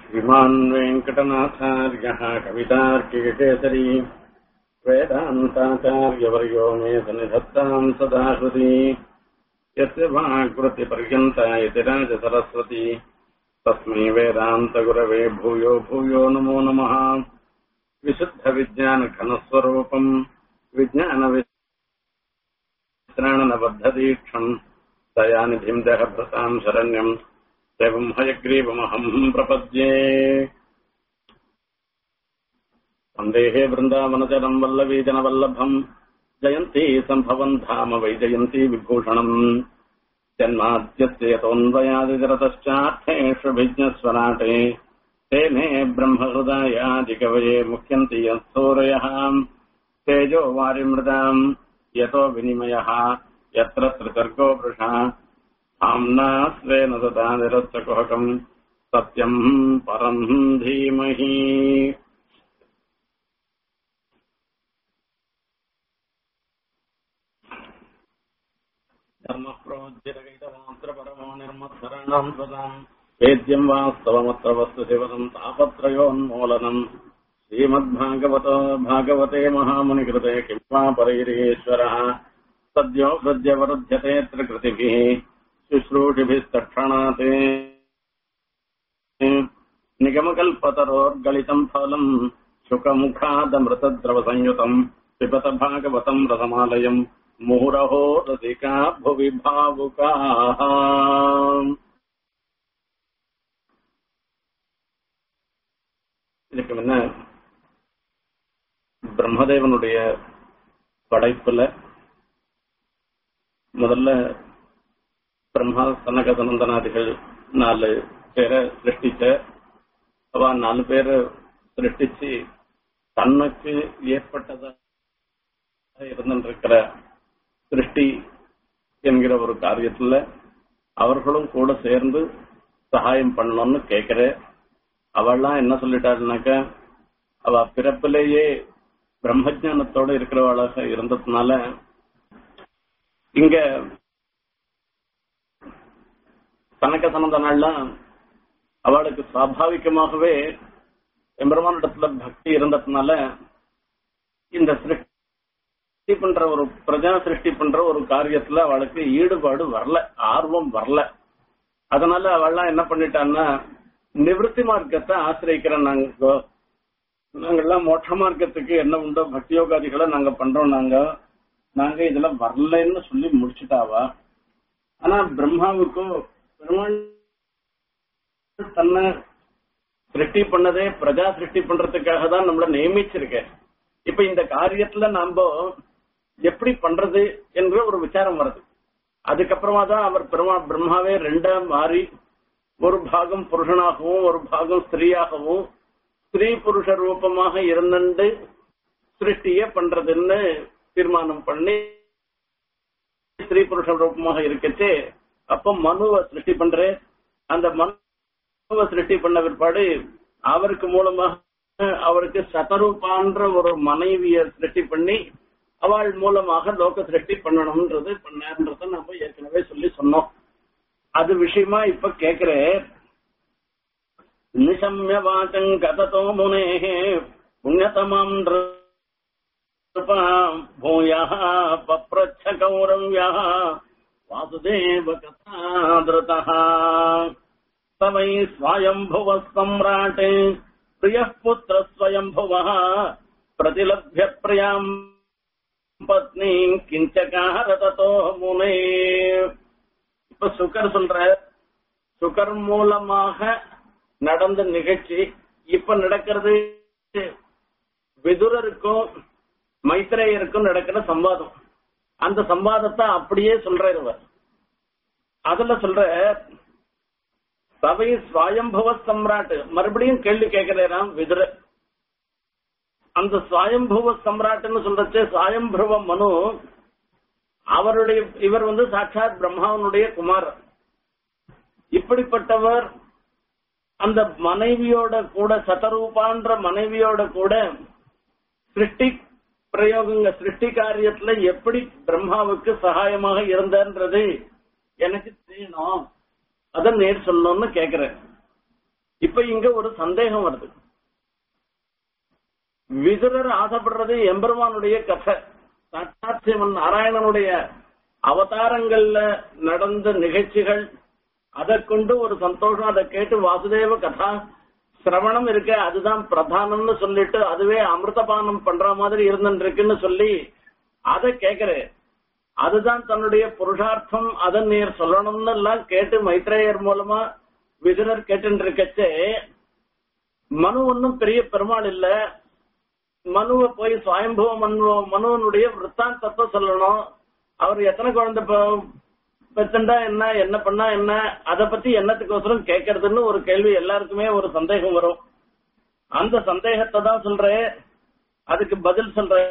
श्रीमान् वेङ्कटनाथार्यः कवितार्किककेसरी वेदान्ताचार्यवर्यो मे सन्निधत्ताम् सदा हृदि यस्य वाक्वृत्तिपर्यन्ता इति राजसरस्वती तस्मै वेदान्तगुरवे भूयो भूयो नमो नमः विशुद्धविज्ञानघनस्वरूपम् विज्ञानविश्राणनबद्धदीक्षम् दयानिधिम् देहभृताम् शरण्यम् एवम् हयग्रीवमहम् प्रपद्ये वन्देहे वृन्दावनचरम् वल्लवीजनवल्लभम् जयन्ती सम्भवम् धाम वैजयन्ती विभूषणम् जन्माद्यस्य यतोऽन्वयादिरतश्चार्थेष्वभिज्ञस्वराटे तेने ब्रह्महृदायादिकवये मुख्यन्ति यत्सूरयः तेजो वारिमृदाम् यतो विनिमयः यत्र त्रिसर्गो वृषा आम्ना स्वेन सदा निरस्तकुहकम् सत्यम् परम् धीमहि धर्मः प्रोज्यरगैतमात्र परमो निर्मत्सराणाम् स्वदाम् वेद्यम् वास्तवमत्र वस्तु शिवदम् तापत्रयोन्मूलनम् श्रीमद्भागवत भागवते महामुनिकृते किं वा परैरीश्वरः सद्यो हृद्यवरुध्यते त्रिकृतिभिः शुश्रूषिभिस्तक्षणात् निगमकल्पतरोर्गलितम् फलम् शुकमुखादमृतद्रवसंयुतम् पिबत भागवतम् रसमालयम् मुहुरहो रसिका भुवि भावुकाः இதுக்கு முன்ன பிரம்மதேவனுடைய படைப்புல முதல்ல பிரம்மா சனக சனந்தனாதிகள் நாலு பேரை சிருஷ்டிச்ச அவ நாலு பேரை சிருஷ்டிச்சு தன்னுக்கு ஏற்பட்டதாக இருந்திருக்கிற சிருஷ்டி என்கிற ஒரு காரியத்துல அவர்களும் கூட சேர்ந்து சகாயம் பண்ணணும்னு கேட்கிற அவள்லாம் என்ன சொல்லிட்டாருனாக்க அவ பிறப்பிலேயே பிரம்மஜானத்தோட இருக்கிறவளாக இருந்ததுனால இங்க தனக்க சனந்த நாள்லாம் அவளுக்கு சுவாபாவிகமாகவே எம்பெருமானிடத்துல பக்தி இருந்ததுனால இந்த சிருஷ்டி பண்ற ஒரு பிரஜா சிருஷ்டி பண்ற ஒரு காரியத்துல அவளுக்கு ஈடுபாடு வரல ஆர்வம் வரல அதனால அவள்லாம் என்ன பண்ணிட்டான்னா நிவர்த்தி மார்க்கத்தை ஆசிரியக்கிறோம் நாங்க நாங்கெல்லாம் மோட்ச மார்க்கத்துக்கு என்ன உண்டோ பக்தி யோகாதிகளை நாங்க பண்றோம் நாங்க நாங்க இதுல வரலன்னு சொல்லி முடிச்சுட்டாவா ஆனா பிரம்மாவுக்கும் பெருமாள் தன்னை சிருஷ்டி பண்ணதே பிரஜா சிருஷ்டி பண்றதுக்காக தான் நம்மள நியமிச்சிருக்க இப்ப இந்த காரியத்துல நாம எப்படி பண்றது என்ற ஒரு விசாரம் வருது அதுக்கப்புறமா தான் அவர் பெருமா பிரம்மாவே ரெண்டா மாறி ஒரு பாகம் புருஷனாகவும் ஒரு பாகம் ஸ்திரீயாகவும் ஸ்திரீ புருஷ ரூபமாக இருந்துட்டு சிருஷ்டிய பண்றதுன்னு தீர்மானம் பண்ணி ஸ்திரீ புருஷ ரூபமாக இருக்கச்சு அப்ப மனுவை சிருஷ்டி பண்ற அந்த மனுவை சிருஷ்டி பண்ண பிற்பாடு அவருக்கு மூலமாக அவருக்கு சதரூபான்ற ஒரு மனைவிய சிருஷ்டி பண்ணி அவள் மூலமாக லோக சிருஷ்டி பண்ணணும்ன்றது பண்ணார்ன்றத நம்ம ஏற்கனவே சொல்லி சொன்னோம் அது விஷயமா இப்ப கேக்குற நிசம்ய வாச்சம் கததோ முனே புண்ணியதமாம் பூயா பப்ரச்ச கௌரவ்யா வாசுதேவ கதாதிருதா சவை ஸ்வயம்புவ சம்ராட் பிரிய புத்திர ஸ்வயம்புவ பிரதிலபிய பிரியாம் பத்னி கிஞ்சகார ததோ முனே இப்ப சுகர் சொல்ற சுகர் மூலமாக நடந்த நிகழ்ச்சி இப்ப நடக்கிறது விதுரருக்கும் மைத்ரேயருக்கும் நடக்கிற சம்வாதம் அந்த சம்வாதத்தை அப்படியே சொல்றாரு இவர் அதுல சொல்ற சபை சுவாயம்பவ சம்ராட் மறுபடியும் கேள்வி கேட்கிறாராம் விதுர அந்த சுவாயம்புவ சம்ராட்னு சொல்றச்சு சுவாயம்புவ மனு அவருடைய இவர் வந்து சாட்சாத் பிரம்மாவனுடைய குமாரர் இப்படிப்பட்டவர் அந்த மனைவியோட கூட சதரூபான்ற மனைவியோட கூட சிருஷ்டி பிரயோகங்க சிருஷ்டி காரியத்துல எப்படி பிரம்மாவுக்கு சகாயமாக இருந்தன்றது எனக்கு தெரியணும் அத நேர் சொல்லணும்னு கேக்குறேன் இப்ப இங்க ஒரு சந்தேகம் வருது விதுரர் ஆசைப்படுறது எம்பெருமானுடைய கதை சாட்சாத் சிவன் நாராயணனுடைய அவதாரங்கள்ல நடந்த நிகழ்ச்சிகள் அதை கொண்டு ஒரு சந்தோஷம் அதை கேட்டு வாசுதேவ கதா சிரவணம் இருக்க அதுதான் பிரதானம்னு சொல்லிட்டு அதுவே அமிர்தபானம் பண்ற மாதிரி இருந்துருக்குன்னு சொல்லி அதை கேக்குறேன் அதுதான் தன்னுடைய புருஷார்த்தம் அதை நீர் சொல்லணும்னு எல்லாம் கேட்டு மைத்ரேயர் மூலமா விதுரர் கேட்டு இருக்கச்சே மனு ஒன்னும் பெரிய பெருமாள் இல்ல மனுவை போய் சுவயம்புவ மனு மனுவனுடைய விற்த்தாந்தத்தை சொல்லணும் அவர் எத்தனை குழந்தை பெ- பெத்துண்டா என்ன என்ன பண்ணா என்ன அத பத்தி என்னத்துக்கோசரம் கேட்கறதுன்னு ஒரு கேள்வி எல்லாருக்குமே ஒரு சந்தேகம் வரும் அந்த சந்தேகத்தை தான் சொல்றேன் அதுக்கு பதில் சொல்றேன்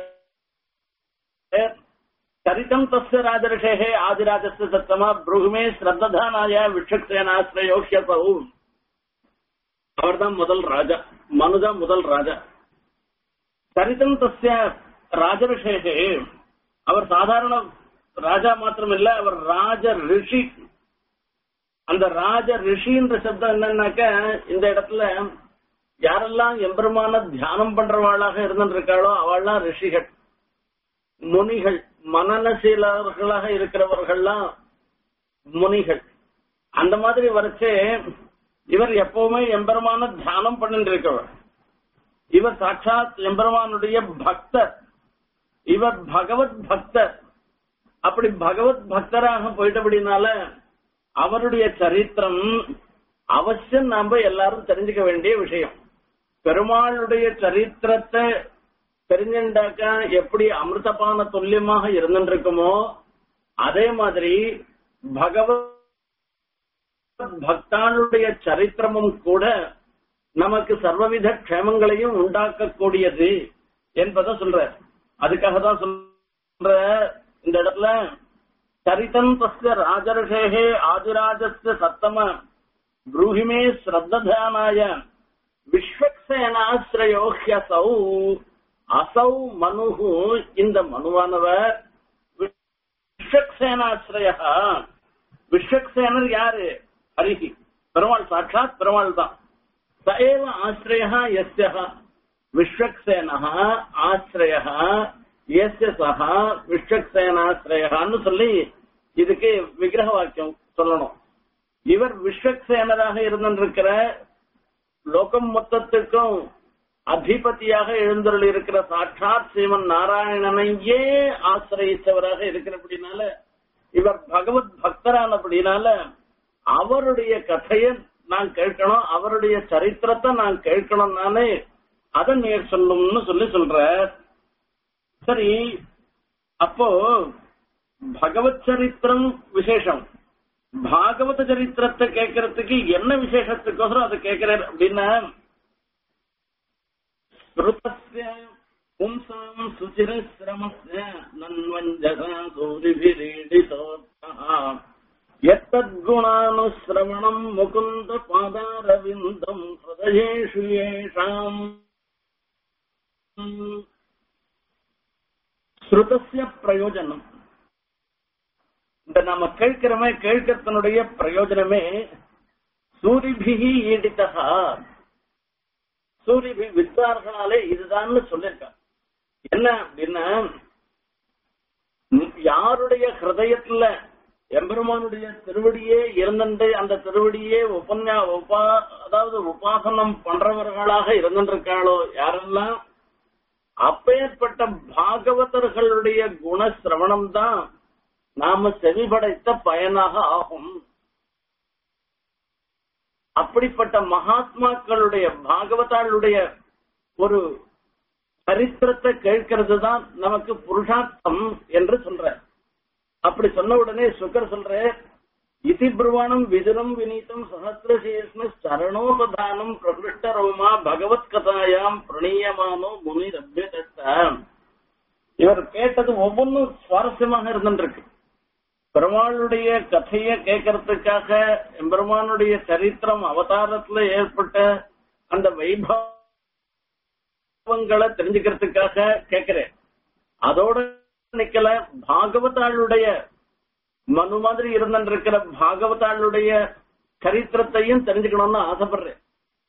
சரிதம் தஸ்ய ராஜரிஷே ஆதிராஜஸ்ய சத்தமா புருகுமே ஸ்ரத்ததானாய விக்ஷக்சேனாஸ்ரயோஷ்யசௌ அவர்தான் முதல் ராஜா மனுதான் முதல் ராஜா சரிதம் தஸ்ய ராஜரிஷே அவர் சாதாரண ராஜா மாத்திரமில்ல அவர் ராஜ ரிஷி அந்த ராஜ ரிஷின்ற சப்தம் என்னன்னாக்க இந்த இடத்துல யாரெல்லாம் எம்பெருமான தியானம் பண்றவாளாக இருந்திருக்காளோ அவள்லாம் ரிஷிகள் முனிகள் மனநசீலர்களாக இருக்கிறவர்கள்லாம் முனிகள் அந்த மாதிரி வரைச்சே இவர் எப்பவுமே எம்பெருமான தியானம் பண்ணிட்டு இருக்கவர் இவர் சாட்சாத் எம்பெருமானுடைய பக்தர் இவர் பகவத் பக்தர் அப்படி பகவத் பக்தராக போயிட்டபடினால அவருடைய சரித்திரம் அவசியம் நாம எல்லாரும் தெரிஞ்சுக்க வேண்டிய விஷயம் பெருமாளுடைய சரித்திரத்தை தெரிஞ்சுட்டாக்கா எப்படி அமிர்தபான துல்லியமாக இருந்துருக்குமோ அதே மாதிரி பகவத் பக்தாளுடைய சரித்திரமும் கூட நமக்கு சர்வவித க்ஷேமங்களையும் உண்டாக்கக்கூடியது என்பதை சொல்ற அதுக்காக தான் சொல்ற இந்த இடத்துல சரிதம் தஸ்ய ராஜர்ஷேகே ஆதிராஜஸ்ய சத்தம ப்ரூஹிமே ஸ்ரத்ததானாய விஸ்வக்சேனாசிரயோஹ்யசௌ அசௌ மனுகு இந்த மனுவானவர் விஸ்வக்சேனாசிரய விஸ்வக்சேனர் யாரு ஹரிஹி பெருமாள் சாட்சாத் பெருமாள் தான் சஏவ ஆசிரய எஸ்ய விஸ்வக்சேன ஆசிரய எஸ்ய சஹ விஸ்வக்சேனாசிரயான்னு சொல்லி இதுக்கு விக்கிரக வாக்கியம் சொல்லணும் இவர் விஸ்வக்சேனராக இருந்திருக்கிற லோகம் மொத்தத்துக்கும் அதிபதியாக எழுந்தருள் இருக்கிற சாட்சாத் ஸ்ரீமன் நாராயணனையே ஆசிரயித்தவராக இருக்கிறபடினால இவர் பகவத் பக்தரானபடினால அவருடைய கதையை நான் கேட்கணும் அவருடைய சரித்திரத்தை நான் கேட்கணும் நானே அதை நேர் சொல்லும்னு சொல்லி சொல்ற சரி அப்போ பகவத் சரித்திரம் விசேஷம் பாகவத சரித்திரத்தை கேட்கறதுக்கு என்ன விசேஷத்துக்கோசரம் அதை கேட்கிறார் அப்படின்னா ஸ்ருதஸ்ய பும்சாம் சுச்சிரஸ்ரமஸ்ய நன்வஞ்சசா சூரிபிரீடிதோத்தः यत्तद्गुणानुश्रवणम् मुकुन्द पादारविन्दम् हृदयेषु येषाम् ஸ்ருதஸ்ய பிரயோஜனம் இந்த நாம கேட்கிறோமே கேட்கறதனுடைய பிரயோஜனமே சூரிபிகி ஈடித்தகா சூரிபி வித்வார்களாலே இதுதான்னு சொல்லியிருக்கான் என்ன அப்படின்னா ம், யாருடைய ஹிருதயத்துல எம்பெருமானுடைய திருவடியே இருந்துட்டு அந்த திருவடியே உபன்யா உபா அதாவது உபாசனம் பண்றவர்களாக இருந்திருக்காளோ யாரெல்லாம் அப்பேற்பட்ட பாகவதர்களுடைய குணசிரவணம் தான் நாம செவிபடைத்த பயனாக ஆகும் அப்படிப்பட்ட மகாத்மாக்களுடைய பாகவதாளுடைய ஒரு சரித்திரத்தை கேட்கிறது தான் நமக்கு புருஷார்த்தம் என்று சொல்ற அப்படி சொன்ன உடனே சுக்கர் சொல்ற இதி பிரவாணம் விதுரம் வினீதம் சஹசிரசீர்ஷ்ண சரணோபதானம் பிரகிருஷ்ட ரோமா பகவத் கதாயாம் பிரணீயமானோ முனி ரப்யதத்தாம் இவர் கேட்டது ஒவ்வொன்றும் சுவாரஸ்யமாக இருந்துருக்கு பெருமாளுடைய கதையை கேட்கறதுக்காக எம்பெருமானுடைய சரித்திரம் அவதாரத்துல ஏற்பட்ட அந்த வைபவங்களை தெரிஞ்சுக்கிறதுக்காக கேட்கிறேன் அதோட நிக்கல பாகவதாளுடைய மனு மாதிரி இருந்திருக்கிற பாகவதாளுடைய சரித்திரத்தையும் தெரிஞ்சுக்கணும்னு ஆசைப்படுறேன்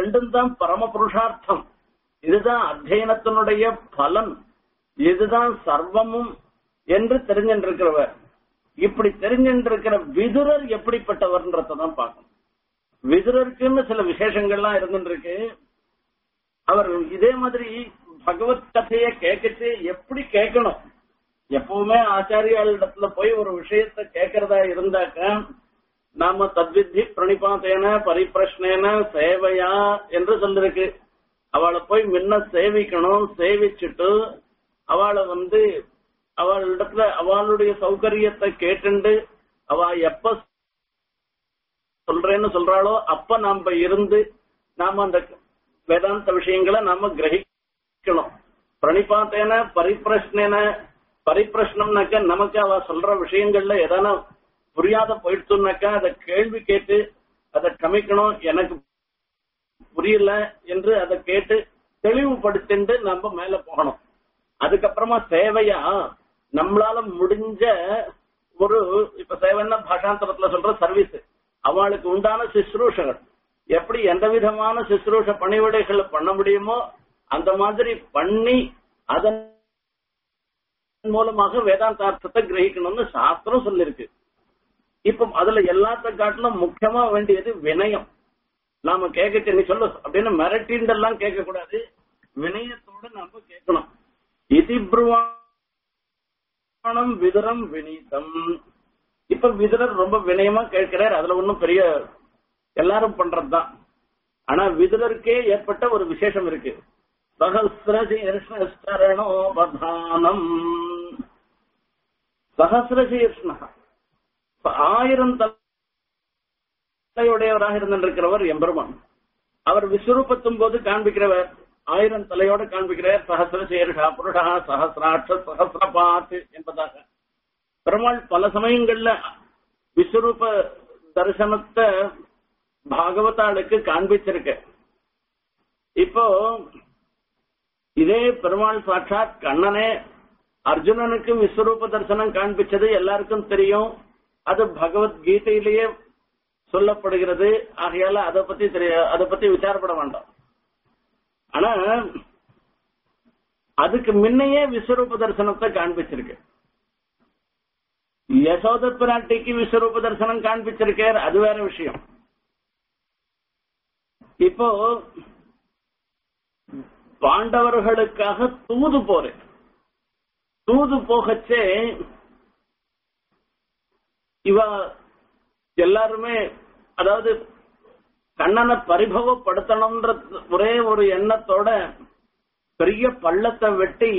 ரெண்டும் தான் பரம புருஷார்த்தம் இதுதான் அத்தியனத்தினுடைய பலன் இதுதான் சர்வமும் என்று தெரிஞ்சின்றிருக்கிறவர் இப்படி தெரிஞ்சின்றிருக்கிற விதுரர் எப்படிப்பட்டவர்ன்றதான் பார்க்கணும் விதுரருக்குன்னு சில விசேஷங்கள்லாம் இருந்துருக்கு அவர் இதே மாதிரி பகவத் கதைய கேட்கச்சு எப்படி கேட்கணும் எப்பவுமே ஆச்சாரியாளிடத்துல போய் ஒரு விஷயத்த கேட்கறதா இருந்தாக்க நாம தத்வித்தி பிரணிபாத்தேன பரிப்பிரஷ்னேன சேவையா என்று சொல்லிருக்கு அவளை போய் முன்ன சேவிக்கணும் சேவிச்சுட்டு அவளை வந்து அவளிடத்துல அவளுடைய சௌகரியத்தை கேட்டுண்டு அவ எப்ப சொல்றேன்னு சொல்றாளோ அப்ப நாம இருந்து நாம அந்த வேதாந்த விஷயங்களை நாம கிரகிக்கணும் பிரணிபாத்தேன பரிப்பிரஷ்னேன பரிப்பிரஷ்னம்னாக்க நமக்கு அவ சொல்ற விஷயங்கள்ல எதனா புரியாத போயிடுச்சுனாக்கா அதை கேள்வி கேட்டு அதை கமிக்கணும் எனக்கு புரியல என்று அதை கேட்டு தெளிவுபடுத்திட்டு நம்ம மேல போகணும் அதுக்கப்புறமா சேவையா நம்மளால முடிஞ்ச ஒரு இப்ப சேவைன்னா பாஷாந்தரத்துல சொல்ற சர்வீஸ் அவளுக்கு உண்டான சிஸ்ரூஷங்கள் எப்படி எந்த விதமான சிஸ்ரூஷ பணிவிடைகளை பண்ண முடியுமோ அந்த மாதிரி பண்ணி அதன் மூலமாக வேதாந்தார்த்தத்தை கிரகிக்கணும்னு சாஸ்திரம் சொல்லிருக்கு இப்ப அதுல எல்லாத்த காட்டிலும் முக்கியமா வேண்டியது வினயம் நாம கேட்க நீ சொல்லு அப்படின்னு மிரட்டின்றெல்லாம் கேட்க கூடாது வினயத்தோட நாம கேட்கணும் இதி புருவாணம் விதுரம் வினீதம் இப்ப விதுரர் ரொம்ப வினயமா கேட்கிறார் அதுல ஒன்னும் பெரிய எல்லாரும் பண்றதுதான் ஆனா விதுரருக்கே ஏற்பட்ட ஒரு விசேஷம் இருக்கு சகசிரசீர்ஷரணோபதானம் சகசிரசீர்ஷ்ண ஆயிரம் தலையுடையவராக இருந்திருக்கிறவர் எம்பெருமான் அவர் விஸ்வரூபத்தும் போது காண்பிக்கிறவர் ஆயிரம் தலையோட காண்பிக்கிறார் சகசிர சீர்ஷா புருஷா சகசிராட்ச சகசிரபாத் என்பதாக பெருமாள் பல சமயங்கள்ல விஸ்வரூப தரிசனத்தை பாகவதாளுக்கு காண்பிச்சிருக்க இப்போ இதே பெருமாள் சாட்சாத் கண்ணனே அர்ஜுனனுக்கு விஸ்வரூப தரிசனம் காண்பிச்சது எல்லாருக்கும் தெரியும் அது பகவத்கீதையிலேயே சொல்லப்படுகிறது ஆகையால அதை பத்தி தெரிய அதை பத்தி விசாரப்பட வேண்டாம் ஆனா அதுக்கு முன்னையே விஸ்வரூப தரிசனத்தை காண்பிச்சிருக்கு யசோத பிராட்டிக்கு விஸ்வரூப தரிசனம் காண்பிச்சிருக்கார் அது வேற விஷயம் இப்போ பாண்டவர்களுக்காக தூது போறேன் தூது போகச்சே இவ எல்லாருமே அதாவது கண்ணனை பரிபவப்படுத்தணும்ன்ற ஒரே ஒரு எண்ணத்தோட பெரிய பள்ளத்தை வெட்டி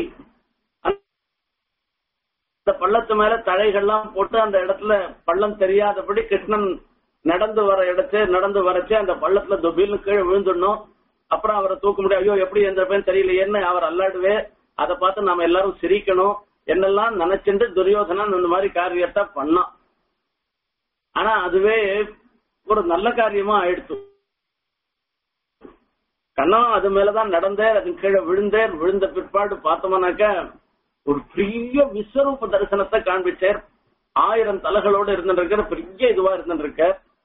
அந்த பள்ளத்து மேல தழைகள்லாம் போட்டு அந்த இடத்துல பள்ளம் தெரியாதபடி கிருஷ்ணன் நடந்து வர இடத்து நடந்து வரச்சு அந்த பள்ளத்துல துபில்னு கீழே விழுந்துடணும் அப்புறம் அவரை தூக்க முடியும் ஐயோ எப்படி எந்த பேர் தெரியலையேன்னு அவர் அல்லாடுவே அதை பார்த்து நாம எல்லாரும் சிரிக்கணும் என்னெல்லாம் நினைச்சுட்டு துரியோதனன் இந்த மாதிரி காரியத்தை பண்ணான் ஆனா அதுவே ஒரு நல்ல காரியமா ஆயிடுச்சு கண்ணா அது மேலதான் நடந்தேன் அது கீழே விழுந்தேன் விழுந்த பிற்பாடு பார்த்தோம்னாக்க ஒரு பெரிய விஸ்வரூப தரிசனத்தை காண்பிச்சார் ஆயிரம் தலைகளோடு இருந்துருக்கிற பெரிய இதுவா இருந்துருக்க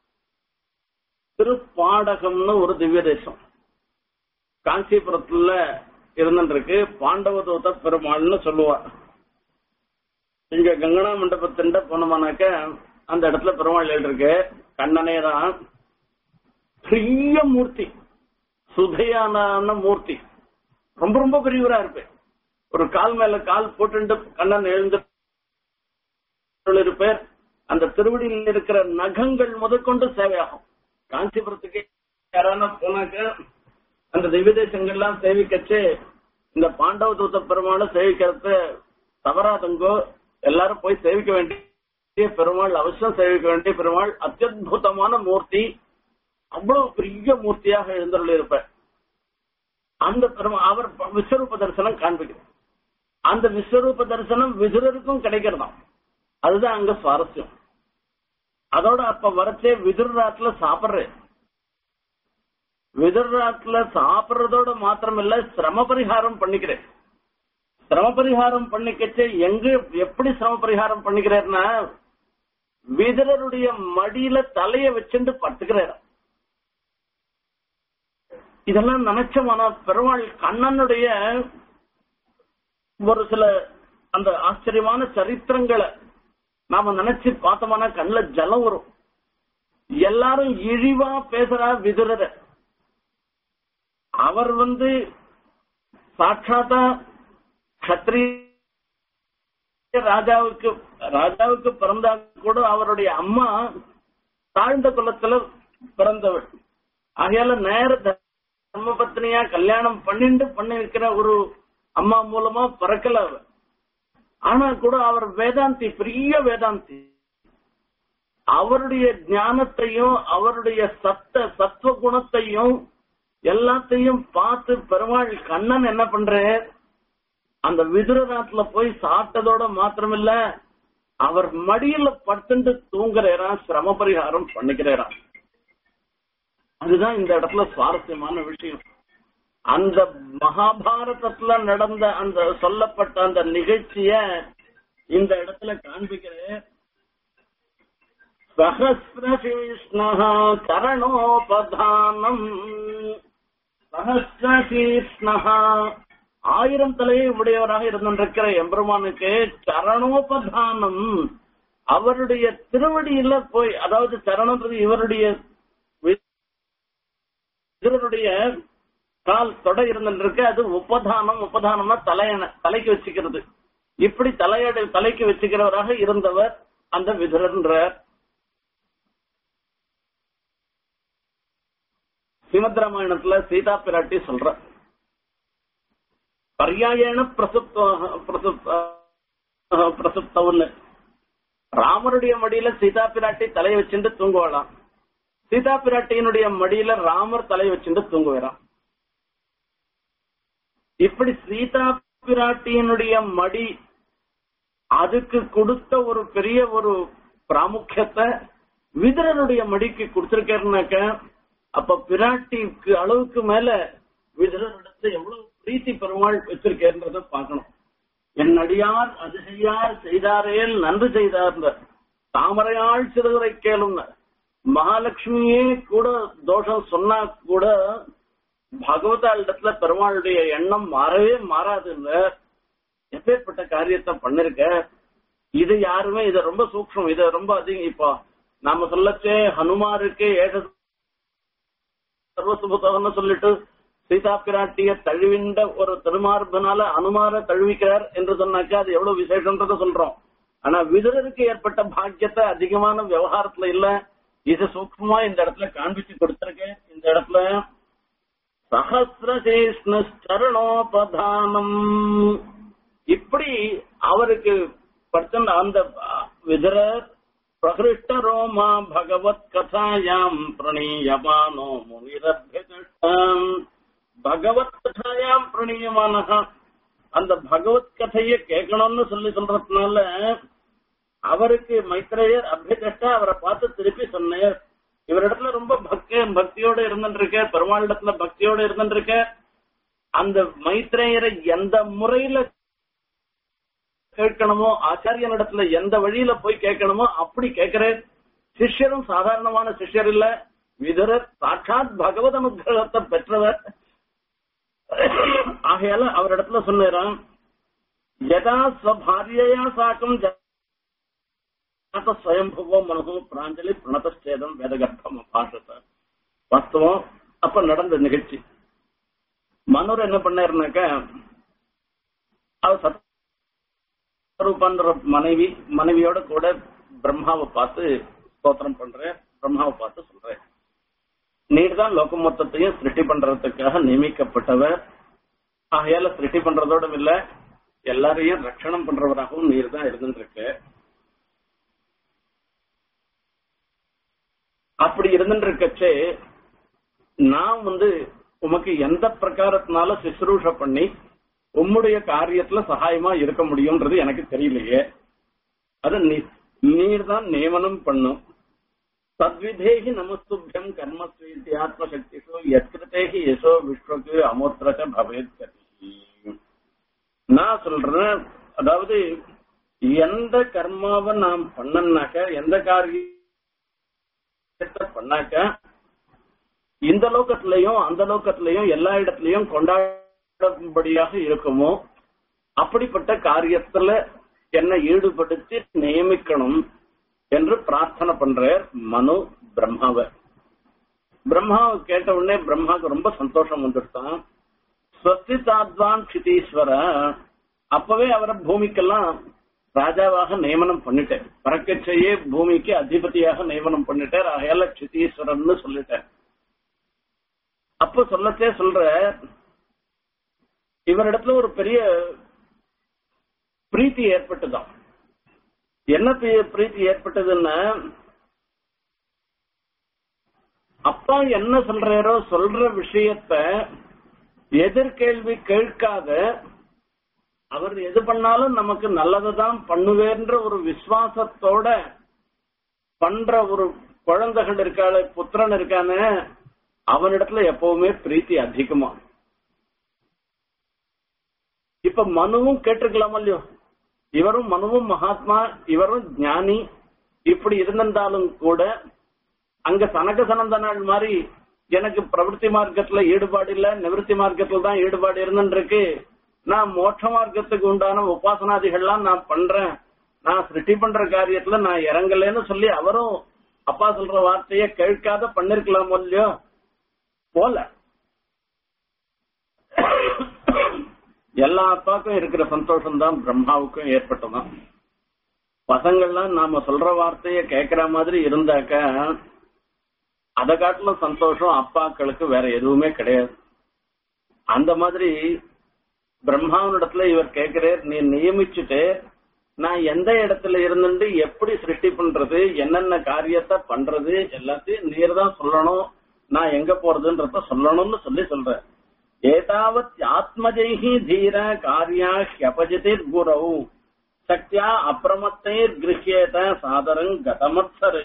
திருப்பாடகம்னு ஒரு திவ்ய தேசம் காஞ்சிபுரத்துல இருந்துருக்கு பாண்டவதூத பெருமாள்னு சொல்லுவார் இங்க கங்கனா மண்டபத்தின் போனோம்னாக்க அந்த இடத்துல பெருமாள் இருக்கு கண்ணனே தான் பெரிய மூர்த்தி சுதையான மூர்த்தி ரொம்ப ரொம்ப பெரியவரா இருப்பேன் ஒரு கால் மேல கால் போட்டு கண்ணன் எழுந்து இருப்பேர் அந்த திருவடியில் இருக்கிற நகங்கள் முதற்கொண்டு சேவையாகும் காஞ்சிபுரத்துக்கு யாரான போனாக்க அந்த திவ்யதேசங்கள்லாம் சேவிக்கச்சு இந்த பாண்டவ தூத்த பெருமாளை சேவிக்கிறது தவறாதங்கோ எல்லாரும் போய் சேவிக்க வேண்டிய பெருமாள் அவசியம் சேவிக்க வேண்டிய பெருமாள் அத்தியுதமான மூர்த்தி அவ்வளவு பெரிய மூர்த்தியாக எழுந்தருள் இருப்பார் அந்த பெருமா அவர் விஸ்வரூப தரிசனம் காண்பிக்கிறார் அந்த விஸ்வரூப தரிசனம் விதுரருக்கும் கிடைக்கிறதாம் அதுதான் அங்க சுவாரஸ்யம் அதோட அப்ப வரச்சே விதுராத்துல சாப்பிடுறேன் விதுராத்துல சாப்பிடுறதோட மாத்திரம் இல்ல சிரம பரிகாரம் பண்ணிக்கிறேன் சிரம பரிகாரம் பண்ணிக்கச்சே எங்க எப்படி சிரம பரிகாரம் பண்ணிக்கிறேன்னா விதுரருடைய மடியில தலைய வச்சுட்டு படுத்துக்கிறார் இதெல்லாம் நினைச்சோம்னா பெருமாள் கண்ணனுடைய ஒரு சில அந்த ஆச்சரியமான சரித்திரங்களை நாம நினைச்சு பார்த்தோம்னா கண்ணுல ஜலம் வரும் எல்லாரும் இழிவா பேசுறா விதுரர அவர் வந்து சாட்சாத்தா கத்திரிய ராஜாவுக்கு ராஜாவுக்கு பிறந்தா கூட அவருடைய அம்மா தாழ்ந்த குலத்துல பிறந்தவள் ஆகையால நேர தர்ம பத்னியா கல்யாணம் பண்ணிட்டு பண்ணிருக்கிற ஒரு அம்மா மூலமா பிறக்கல அவர் ஆனா கூட அவர் வேதாந்தி பெரிய வேதாந்தி அவருடைய ஞானத்தையும் அவருடைய சத்த சத்துவ குணத்தையும் எல்லாத்தையும் பார்த்து பெருமாள் கண்ணன் என்ன பண்ற அந்த விதுரநாட்டுல போய் சாப்பிட்டதோட மாத்திரமில்ல அவர் மடியில படுத்துட்டு தூங்குறாராம் சிரம பரிகாரம் பண்ணிக்கிறாராம் அதுதான் இந்த இடத்துல சுவாரஸ்யமான விஷயம் அந்த மகாபாரதத்துல நடந்த அந்த சொல்லப்பட்ட அந்த நிகழ்ச்சிய இந்த இடத்துல காண்பிக்கிறேன் சஹசிரசீஷ்ணா கரணோபதானம் சஹசிரசீஷ்ணா ஆயிரம் தலையை உடையவராக இருந்திருக்கிற எம்பெருமானுக்கு சரணோபதானம் அவருடைய திருவடியில போய் அதாவது சரணன்றது இவருடைய இவருடைய கால் தொடை இருந்திருக்கு அது உபதானம் உபதானம்னா தலையண தலைக்கு வச்சுக்கிறது இப்படி தலையடை தலைக்கு வச்சுக்கிறவராக இருந்தவர் அந்த விதுரன்றார் ஸ்ரீமத் ராமாயணத்துல சீதா பிராட்டி சொல்ற பர்யாயண பிரசுப்த பிரசுப்த பிரசுப்தவன்னு ராமருடைய மடியில சீதா பிராட்டி தலையை வச்சுட்டு தூங்குவாளாம் சீதா பிராட்டியினுடைய மடியில ராமர் தலையை வச்சுட்டு தூங்குவாராம் இப்படி சீதா பிராட்டியினுடைய மடி அதுக்கு கொடுத்த ஒரு பெரிய ஒரு பிராமுக்கியத்தை விதுரனுடைய மடிக்கு கொடுத்திருக்காருனாக்க அப்ப பிராட்டிக்கு அளவுக்கு மேல விதுரனிடத்தை எவ்வளவு பிரீத்தி பெருமாள் வச்சிருக்கேன்றத பார்க்கணும் என் அடியார் அது செய்யார் செய்தாரேல் நன்று செய்தார் தாமரையாள் சிறுவரை கேளும் மகாலட்சுமியே கூட தோஷம் சொன்னா கூட பகவதால் இடத்துல பெருமாளுடைய எண்ணம் மாறவே மாறாதுல்ல எப்பேற்பட்ட காரியத்தை பண்ணிருக்க இது யாருமே இத ரொம்ப சூக்ஷம் இத ரொம்ப அதிகம் இப்போ நாம சொல்லச்சே ஹனுமாருக்கு ஏக சர்வசுபுத்தகம்னு சொல்லிட்டு சீதா பிராட்டிய தழுவிண்ட ஒரு திருமார்பனால அனுமார தழுவிக்கிறார் என்று சொன்னாக்கா அது எவ்வளவு விசேஷன்றத சொல்றோம் ஆனா விதுரருக்கு ஏற்பட்ட பாக்கியத்தை அதிகமான விவகாரத்துல இல்ல இது சூக்மமா இந்த இடத்துல காண்பிச்சு கொடுத்திருக்கேன் இந்த இடத்துல சரணோபதானம் இப்படி அவருக்கு படுத்த அந்த விதரர் பிரகிருஷ்ட ரோமா பகவத் கதாயாம் பிரணீயமானோ முனிரபியம் பகவத் கதாயாம் பிரணீயமான அந்த பகவத் கதையை கேட்கணும்னு சொல்லி சொல்றதுனால அவருக்கு மைத்ரேயர் அபியதஷ்டா அவரை பார்த்து திருப்பி சொன்னார் இவரிடத்துல ரொம்ப பக்தி பக்தியோட இருந்துருக்க பெருமாளிடத்துல பக்தியோட இருந்துருக்க அந்த மைத்ரேயரை எந்த முறையில கேட்கணுமோ ஆச்சாரியனிடத்துல எந்த வழியில போய் கேட்கணுமோ அப்படி கேட்கிற சிஷ்யரும் சாதாரணமான சிஷ்யர் இல்ல விதுரர் சாட்சாத் பகவத் அனுகிரகத்தை பெற்றவர் ஆகையால அவரிடத்துல சொன்னாராம் யதா ஸ்வபாரியா சாக்கம் ஸ்வயம்புவோ மனசு பிராஞ்சலி பிரணதச்சேதம் வேதகர்ப்பம் பாஷத்தை வாஸ்தவம் அப்ப நடந்த நிகழ்ச்சி மனோர் என்ன பண்ணாருனாக்க அவர் சத்ரூபன்ற மனைவி மனைவியோட கூட பிரம்மாவை பார்த்து ஸ்தோத்திரம் பண்றேன் பிரம்மாவை பார்த்து சொல்றேன் நீர் தான் லோக மொத்தத்தையும் சிருஷ்டி பண்றதுக்காக நியமிக்கப்பட்டவர் ஆகையால சிருஷ்டி பண்றதோட இல்ல எல்லாரையும் ரட்சணம் பண்றவராகவும் நீர் தான் இருந்துருக்கு அப்படி இருந்துருக்கச்சே நான் வந்து உமக்கு எந்த பிரகாரத்தினால சிசுரூஷ பண்ணி உம்முடைய காரியத்துல சகாயமா இருக்க முடியும்ன்றது எனக்கு தெரியலையே அது நீர் தான் நியமனம் பண்ணும் தத்விதேகி நமஸ்துபியம் கர்மஸ்வீதி ஆத்மசக்திஷு எத்கிருத்தேகி யசோ விஸ்வக்கு அமோத்திரச்ச பவேத் கதி நான் சொல்றேன் அதாவது எந்த கர்மாவை நாம் பண்ணனாக்க எந்த காரியத்தை பண்ணாக்க இந்த லோகத்திலையும் அந்த லோகத்திலையும் எல்லா இடத்துலயும் கொண்டாடும்படியாக இருக்குமோ அப்படிப்பட்ட காரியத்துல என்னை ஈடுபடுத்தி நியமிக்கணும் என்று பிரார்த்தனை பண்றார் மனு பிரம்மாவை பிரம்மா கேட்ட உடனே பிரம்மாவுக்கு ரொம்ப சந்தோஷம் வந்துட்டான் ஸ்வஸ்தி தாத்வான் சிதீஸ்வர அப்பவே அவரை பூமிக்கெல்லாம் ராஜாவாக நியமனம் பண்ணிட்டேன் பறக்கச்சையே பூமிக்கு அதிபதியாக நியமனம் பண்ணிட்டார் ஆகையால சிதீஸ்வரன் சொல்லிட்டேன் அப்ப சொல்லத்தே சொல்ற இவரிடத்துல ஒரு பெரிய பிரீத்தி ஏற்பட்டுதான் என்ன பி- பிரீத்தி ஏற்பட்டதுன்னா அப்பா என்ன சொல்றாரோ சொல்ற விஷயத்த எதிர்கேள்வி கேட்காத அவர் எது பண்ணாலும் நமக்கு நல்லதுதான் பண்ணுவேன்ற ஒரு விசுவாசத்தோட பண்ற ஒரு குழந்தைகள் இருக்காள புத்திரன் இருக்கானே அவனிடத்துல எப்பவுமே பிரீத்தி அதிகமா இப்ப மனுவும் கேட்டிருக்கலாம் இல்லையோ இவரும் மனுவும் மகாத்மா இவரும் ஞானி இப்படி இருந்திருந்தாலும் கூட அங்க சனக சனந்தனாள் மாதிரி எனக்கு பிரவൃத்தி மார்க்கத்துல ஈடுபாடு இல்ல நிவர்த்தி மார்க்கத்துல தான் ஈடுபாடு இருந்துருக்கு நான் மோட்ச மார்க்கத்துக்கு உண்டான உபாசனாதிகள்லாம் நான் பண்றேன் நான் சிருஷ்டி பண்ற காரியத்துல நான் இறங்கலைன்னு சொல்லி அவரும் அப்பா சொல்ற வார்த்தைய கேட்காத பண்ணிருக்கலாம் இல்லையோ போல எல்லா அப்பாக்கும் இருக்கிற சந்தோஷம் தான் பிரம்மாவுக்கும் ஏற்பட்டதான் பசங்கள்லாம் நாம சொல்ற வார்த்தைய கேக்குற மாதிரி இருந்தாக்க அதை காட்டிலும் சந்தோஷம் அப்பாக்களுக்கு வேற எதுவுமே கிடையாது அந்த மாதிரி பிரம்மாவனிடத்துல இவர் கேட்கிறார் நீ நியமிச்சுட்டு நான் எந்த இடத்துல இருந்துட்டு எப்படி சிருஷ்டி பண்றது என்னென்ன காரியத்தை பண்றது எல்லாத்தையும் நீர் தான் சொல்லணும் நான் எங்க போறதுன்றத சொல்லணும்னு சொல்லி சொல்ற ஏதாவத் ஆத்மஜைஹி தீர காரியா ஹியபஜிதிர் குரவு சக்தியா அப்பிரமத்தைர் கிரகியேத சாதரங் கதமத்சர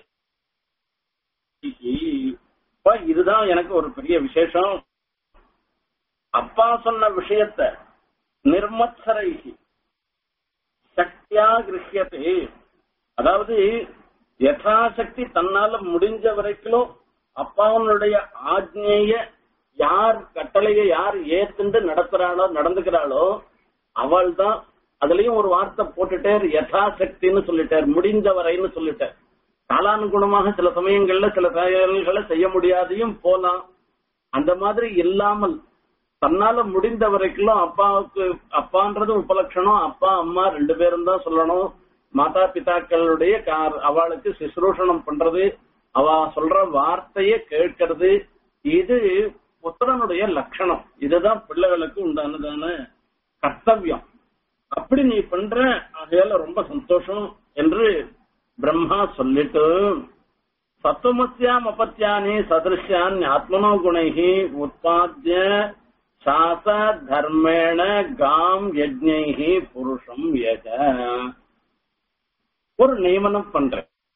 இப்ப இதுதான் எனக்கு ஒரு பெரிய விசேஷம் அப்பா சொன்ன விஷயத்த நிர்மத்சரைகி சக்தியா கிரகியத்தை அதாவது யதாசக்தி தன்னால முடிஞ்ச வரைக்கும் அப்பாவனுடைய ஆக்ஞைய யார் கட்டளைய யார் ஏத்துண்டு நடத்துறாளோ நடந்துக்கிறாளோ அவள் தான் அதுலயும் ஒரு வார்த்தை போட்டுட்டார் யதாசக்தின்னு சொல்லிட்டார் முடிஞ்ச வரைன்னு சொல்லிட்டார் காலானுகுணமாக சில சமயங்கள்ல சில செயல்களை செய்ய முடியாதையும் போலாம் அந்த மாதிரி இல்லாமல் தன்னால முடிந்த வரைக்கும் அப்பாவுக்கு அப்பான்றது உபலட்சணம் அப்பா அம்மா ரெண்டு பேரும் தான் சொல்லணும் மாதா பிதாக்களுடைய கார்- அவளுக்கு சிசுரூஷணம் பண்றது அவ சொல்ற வார்த்தைய கேட்கறது இது புத்திரனுடைய லட்சணம் இதுதான் பிள்ளைகளுக்கு உண்டானதான கர்த்தவியம் அப்படி நீ பண்ற ஆகையால ரொம்ப சந்தோஷம் என்று பிரம்மா சொல்லிட்டு சத்துவமஸ்யாம் அபத்தியானி சதிருஷ்யான் ஆத்மனோ குணைஹி உற்பாத்திய சாச தர்மேண காம் யஜ்ஞைஹி புருஷம் யஜ ஒரு நியமனம் பண்ற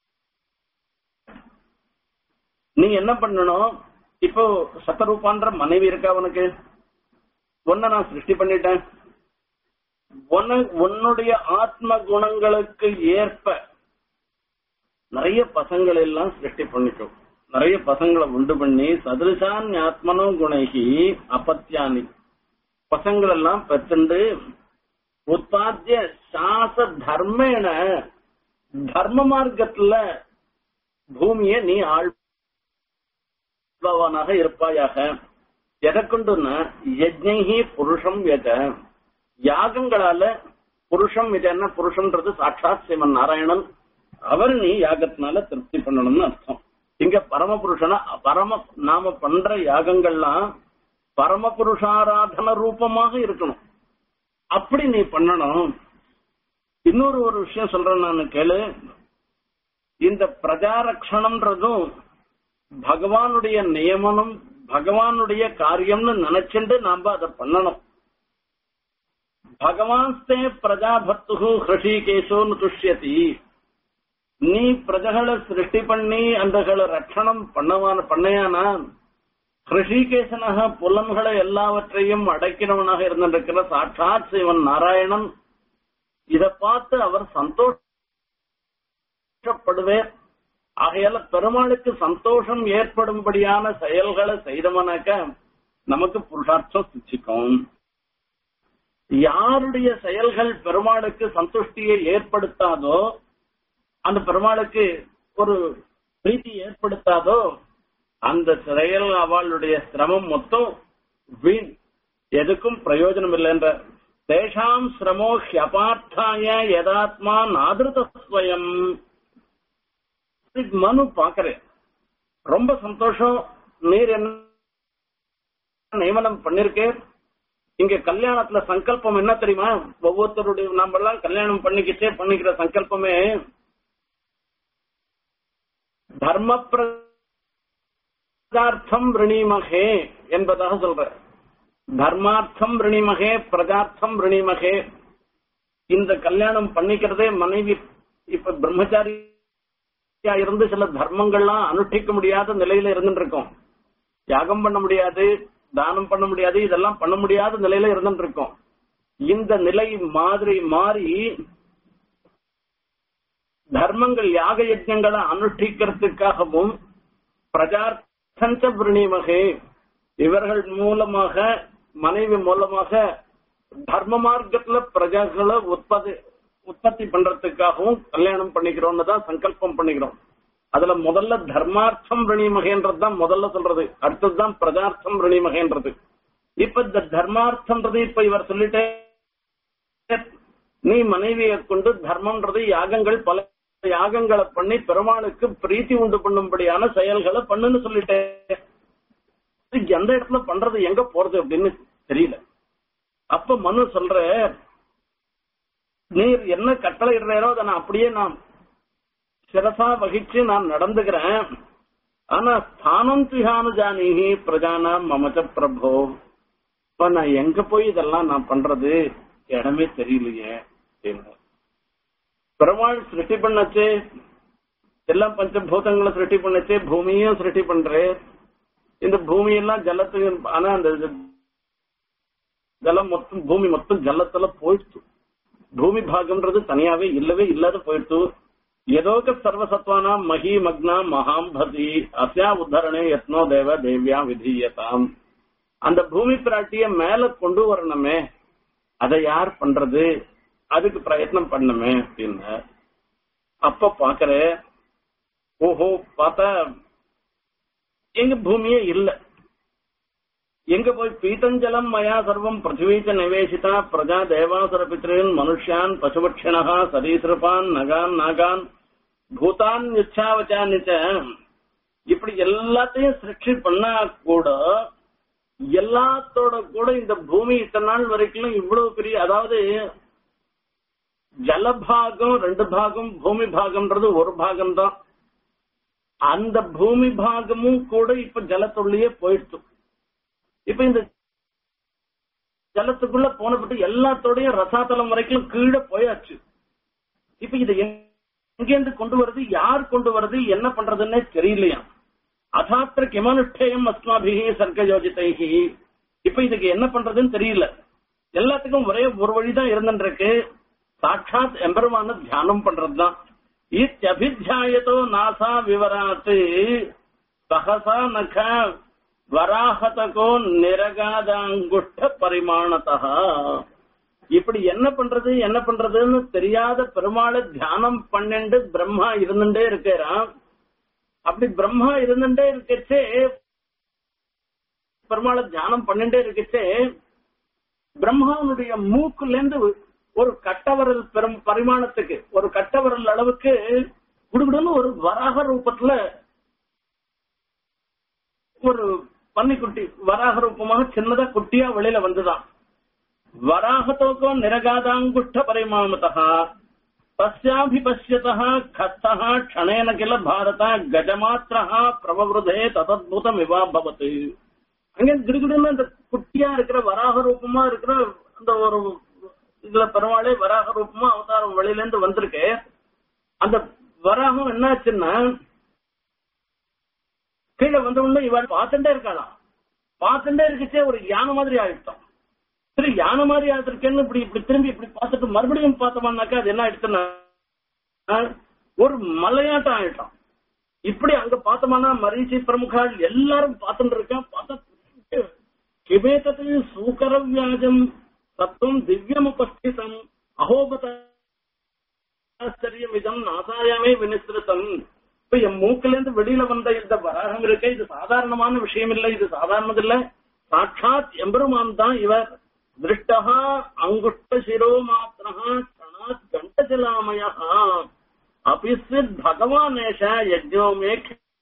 நீ என்ன பண்ணணும் இப்போ சத்தரூபான்ற மனைவி இருக்கா உனக்கு உன்னை நான் சிருஷ்டி பண்ணிட்டேன் உன- உன்னுடைய ஆத்ம குணங்களுக்கு ஏற்ப நிறைய பசங்களை எல்லாம் சிருஷ்டி பண்ணிட்டோம் நிறைய பசங்களை உண்டு பண்ணி சதுருசான் ஆத்மனோ குணைகி அபத்தியானி பசங்கள் எல்லாம் பெற்றுண்டு உற்பாத்திய சாச தர்மேன தர்ம மார்க்கத்துல பூமியை நீ ஆழ்பவனாக இருப்பாயாக எதை கொண்டுன்னா யஜ்ஞி புருஷம் எத யாகங்களால புருஷம் இது என்ன புருஷன்றது சாட்சாத் சிவன் நாராயணன் அவர் நீ யாகத்தினால திருப்தி பண்ணணும்னு அர்த்தம் இங்க பரமபுருஷனா பரம நாம பண்ற யாகங்கள்லாம் பரமபுருஷாராதன ரூபமாக இருக்கணும் அப்படி நீ பண்ணணும் இன்னொரு ஒரு விஷயம் சொல்றேன் நான் கேளு இந்த பிரஜாரக்ஷணம்ன்றதும் பகவானுடைய நியமனம் பகவானுடைய காரியம்னு நினைச்சுட்டு நாம அதை பண்ணணும் பகவான்ஸ்தே பிரஜாபத்து ஹிருஷிகேசோன்னு துஷ்யதி நீ பிரஜகளை சிருஷ்டி பண்ணி அந்தகளை ரட்சணம் பண்ணவான பண்ணையானா ஹிருஷிகேசனாக புலன்களை எல்லாவற்றையும் அடக்கினவனாக இருந்திருக்கிற சாட்சாத் சிவன் நாராயணன் இத பார்த்து அவர் சந்தோஷப்படுவேர் ஆகையால பெருமாளுக்கு சந்தோஷம் ஏற்படும்படியான செயல்களை செய்தோம்னாக்க நமக்கு புருஷார்த்தம் சிச்சிக்கும் யாருடைய செயல்கள் பெருமாளுக்கு சந்துஷ்டியை ஏற்படுத்தாதோ அந்த பெருமாளுக்கு ஒரு பிரீத்தி ஏற்படுத்தாதோ அந்த செயல் அவளுடைய சிரமம் மொத்தம் வீண் எதுக்கும் பிரயோஜனம் இல்லை என்ற தேஷாம் சிரமோ ஹியபார்த்தாய யதாத்மா நாதிருதஸ்வயம் மனு பாக்குறேன் ரொம்ப சந்தோஷம் நீர் என்ன நியமனம் பண்ணிருக்கேன் இங்க கல்யாணத்துல சங்கல்பம் என்ன தெரியுமா ஒவ்வொருத்தருடைய நம்ம எல்லாம் கல்யாணம் பண்ணிக்கிட்டே பண்ணிக்கிற சங்கல்பமே தர்ம பிரஜார்த்தம் ரிணிமகே என்பதாக சொல்ற தர்மார்த்தம் ரிணிமகே பிரஜார்த்தம் ரிணிமகே இந்த கல்யாணம் பண்ணிக்கிறதே மனைவி இப்ப பிரம்மச்சாரியா இருந்து சில தர்மங்கள்லாம் அனுஷ்டிக்க முடியாத நிலையில இருந்துட்டு இருக்கோம் யாகம் பண்ண முடியாது தானம் பண்ண முடியாது இதெல்லாம் பண்ண முடியாத நிலையில இருந்துட்டு இருக்கோம் இந்த நிலை மாதிரி மாறி தர்மங்கள் யாக யஜ்யங்களை அனுஷ்டிக்கிறதுக்காகவும் பிரஜார்த்தஞ்ச பிரணீமகே இவர்கள் மூலமாக மனைவி மூலமாக தர்ம மார்க்கத்துல பிரஜைகளை உற்பத்தி உற்பத்தி பண்றதுக்காகவும் கல்யாணம் பண்ணிக்கிறோம்னு தான் சங்கல்பம் பண்ணிக்கிறோம் அதுல முதல்ல தர்மார்த்தம் ரிணிமகேன்றது தான் முதல்ல சொல்றது அடுத்ததுதான் பிரஜார்த்தம் ரிணிமகேன்றது இப்ப இந்த தர்மார்த்தம்ன்றது இப்ப இவர் சொல்லிட்டே நீ மனைவியை கொண்டு தர்மம்ன்றது யாகங்கள் பல யாகங்களை பண்ணி பெருமாளுக்கு பிரீத்தி உண்டு பண்ணும்படியான செயல்களை பண்ணுன்னு சொல்லிட்டேன் எந்த இடத்துல பண்றது எங்க போறது அப்படின்னு தெரியல அப்ப மனு சொல்ற நீர் என்ன கட்டளை இடுறோ அதை நான் அப்படியே நான் சிரசா வகிச்சு நான் நடந்துக்கிறேன் ஆனா ஸ்தானம் திகானு ஜானீகி பிரஜானா மமச்ச பிரபோ இப்ப நான் எங்க போய் இதெல்லாம் நான் பண்றது இடமே தெரியலையே அப்படின்னு பெருமாள் சிருஷ்டி பண்ணச்சு எல்லாம் பஞ்சபூதங்களை சிருஷ்டி பண்ணச்சு பூமியும் சிருஷ்டி பண்றேன் இந்த பூமியெல்லாம் ஜலத்துக்கு ஆனா அந்த ஜலம் மொத்தம் பூமி மொத்தம் ஜலத்துல போயிடுச்சு பூமி பாகம்ன்றது தனியாவே இல்லவே இல்லாத போயிடுச்சு ஏதோக சர்வசத்வானா மகி மக்னா மகாம்பதி அஸ்யா உத்தரணே யத்னோ தேவ தேவ்யா விதீயதாம் அந்த பூமி பிராட்டிய மேல கொண்டு வரணுமே அதை யார் பண்றது அதுக்கு பிரயத்னம் பண்ணுமே அப்படின்னு அப்ப பாக்குற ஓஹோ பார்த்தா எங்க பூமியே இல்ல எங்க போய் பீத்தஞ்சலம் மயா சர்வம் பிருத்திவீச்ச நிவேசிதா பிரஜா தேவாசுர பித்ரீன் மனுஷ்யான் பசுபட்சிணா சரீசிருப்பான் நகான் நாகான் பூதான் நிச்சாவச்சான்னிச்ச இப்படி எல்லாத்தையும் சிருஷ்டி பண்ணா கூட எல்லாத்தோட கூட இந்த பூமி இத்தனை நாள் வரைக்கும் இவ்வளவு பெரிய அதாவது ஜலபாகம் ரெண்டு பாகம் பூமி பாகம்ன்றது ஒரு பாகம் தான் அந்த பூமி பாகமும் கூட இப்ப ஜலத்துள்ளேயே போயிடுச்சு இப்ப இந்த ஜலத்துக்குள்ள போனப்பட்டு எல்லாத்தோடையும் ரசாத்தலம் வரைக்கும் கீழே போயாச்சு இப்ப இதை எங்கேருந்து கொண்டு வருது யார் கொண்டு வருது என்ன பண்றதுன்னே தெரியலையா அதாத்திர கிமனுஷ்டயம் அஸ்மாபிகி சர்க்க யோஜிதைகி இப்ப இதுக்கு என்ன பண்றதுன்னு தெரியல எல்லாத்துக்கும் ஒரே ஒரு வழிதான் இருந்துருக்கு சாட்சாத் எம்பெருமான தியானம் பண்றதுதான் இத்தியபித்தியாயத்தோ நாசா விவராத்து சகசா நக வராகதகோ நிரகாதாங்குஷ்ட பரிமாணத்தா இப்படி என்ன பண்றது என்ன பண்றதுன்னு தெரியாத பெருமாளை தியானம் பண்ணிண்டு பிரம்மா இருந்துட்டே இருக்கிறான் அப்படி பிரம்மா இருந்துட்டே இருக்கச்சே பெருமாளை தியானம் பண்ணிட்டே இருக்கச்சே பிரம்மாவுடைய மூக்குல இருந்து ஒரு கட்டவரல் பெரும் பரிமாணத்துக்கு ஒரு கட்டவரல் அளவுக்கு குடுகுடுன்னு ஒரு வராக ரூபத்துல ஒரு பன்னிக்குட்டி வராக ரூபமாக சின்னதா குட்டியா வெளியில வந்துதான் வராகத்தோக்கோ நிரகாதாங்குஷ்ட பரிமாணத்தா தஸ்யாபிபஷ்யதः खस्तः क्षणेन किल भारत கஜமாத்திரः பிரபவருதே ததத்புதம் இவா பவத்து அங்க கிடுகிடுன்னு அந்த குட்டியா இருக்கிற வராக ரூபமா இருக்கிற அந்த ஒரு இதுல பெருமாளே வராக ரூபமா அவதாரம் வெளியில இருந்து வந்திருக்கு அந்த வராகம் என்னாச்சுன்னா கீழே வந்த உடனே இவள் பார்த்துட்டே இருக்காளாம் பார்த்துட்டே இருக்கச்சே ஒரு யானை மாதிரி ஆயிட்டோம் சரி யானை மாதிரி ஆயிருக்கேன்னு இப்படி இப்படி திரும்பி இப்படி பார்த்துட்டு மறுபடியும் பார்த்தோம்னாக்கா அது என்ன ஆயிடுச்சுன்னா ஒரு மலையாட்டம் ஆயிட்டோம் இப்படி அங்க பார்த்தோம்னா மரீச்சி பிரமுகால் எல்லாரும் பார்த்துட்டு இருக்கா பார்த்தா கிமேதத்து சூக்கர வியாஜம் தத்துவம் திவ்யம் உபஸ்திதம் அகோபத ஆச்சரியம் இதம் நாசாயாமே வினிஸ்திருத்தம் இப்ப என் மூக்குல இருந்து வெளியில வந்த இந்த வராகம் இருக்க இது சாதாரணமான விஷயம் இல்லை இது சாதாரணது இல்ல சாட்சாத் எம்பெருமான் தான் இவர் திருஷ்டா அங்குஷ்ட சிரோ மாத்திரா கணாத் கண்டஜலாமய அபிசித் பகவானேஷ யஜ்ஞோமே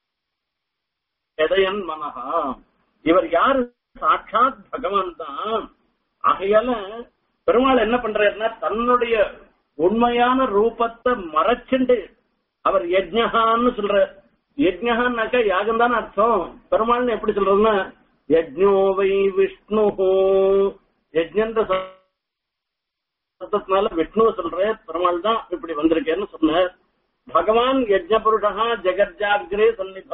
எதயன் மனஹா இவர் யாரு சாட்சாத் பகவான் தான் ஆகையால பெருமாள் என்ன பண்றாருன்னா தன்னுடைய உண்மையான ரூபத்தை மறைச்சுண்டு அவர் யஜ்ஞகான்னு சொல்ற யஜ்ஞகான்னாக்கா யாகம் தானே அர்த்தம் பெருமாள்னு எப்படி சொல்றதுன்னா யஜ்ஞோ வை விஷ்ணு யஜ்ஞன்ற சப்தத்தினால விஷ்ணுவை சொல்ற பெருமாள் தான் இப்படி வந்திருக்கேன்னு சொன்னார் பகவான் யஜ்ஞ புருஷா ஜெகஜாகிரே சன்னிதா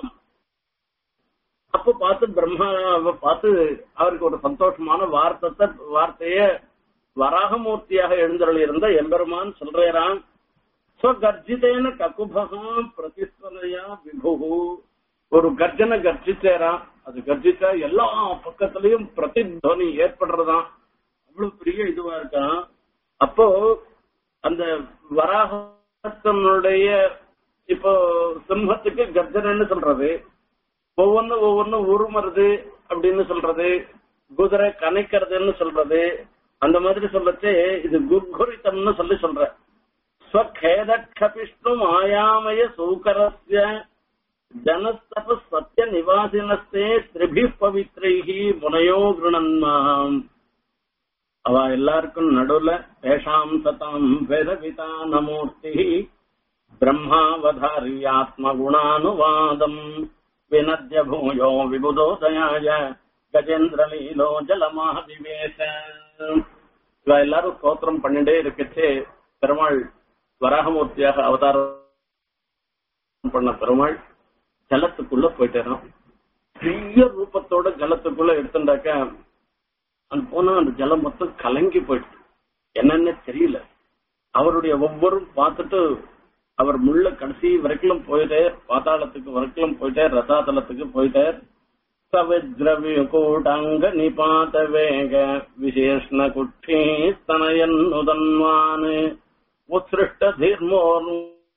அப்ப பார்த்து பிரம்மாவை பார்த்து அவருக்கு ஒரு சந்தோஷமான வார்த்தத்தை வார்த்தைய வராகமூர்த்தியாக எழுந்தருள் இருந்த எம்பெருமான் சொல்றான் ஸ்வகர்ஜிதேன ககுபகா பிரதிஸ்வரையா விபு ஒரு கர்ஜனை கர்ஜிச்சேரான் அது கர்ஜிச்சா எல்லா பக்கத்திலையும் பிரதித்வனி ஏற்படுறதாம் அவ்வளவு பெரிய இதுவா இருக்கான் அப்போ அந்த வராகத்தனுடைய இப்போ சிம்மத்துக்கு கர்ஜனைன்னு சொல்றது ஒவ்வொன்னு ஒவ்வொன்னு உருமறது அப்படின்னு சொல்றது குதிரை கனைக்கிறதுன்னு சொல்றது அந்த மாதிரி சொல்லச்சு இது குர்குரித்தம்னு சொல்லி சொல்ற ஸ்வகேதக்ஷபிஷ்ணு மாயாமய சூக்கரஸ்ய ஜனஸ்தப சத்திய நிவாசினஸ்தே திரிபி பவித்ரைஹி முனையோ கிருணன்மாம் அவ எல்லாருக்கும் நடுவுல தேஷாம் சதாம் வேதவிதா நமூர்த்தி பிரம்மாவதாரியாத்ம குணானுவாதம் வினத்ய பூயோ விபுதோதயாய கஜேந்திரலீலோ ஜலமாதிவேச இவ எல்லாரும் ஸ்தோத்திரம் பண்ணிட்டே இருக்கச்சு பெருமாள் வராகமூர்த்தியாக அவதாரம் பண்ண பெருமாள் ஜலத்துக்குள்ள போயிட்டாராம் பெரிய ரூபத்தோட ஜலத்துக்குள்ள எடுத்துட்டாக்க அந்த போனா அந்த ஜலம் மொத்தம் கலங்கி போயிடுச்சு என்னன்னு தெரியல அவருடைய ஒவ்வொரு பார்த்துட்டு அவர் முள்ள கடைசி வரைக்கும் போயிட்டார் பாதாளத்துக்கு வரைக்கும் போயிட்டார் ரசாதலத்துக்கு போயிட்டார் சவித்ரவி கூட்டாங்க நிபாத வேக விசேஷ்ண குட்டி ஸ்தனயன் உதன்வான் உத்ருஷ்ட தீர்மோர்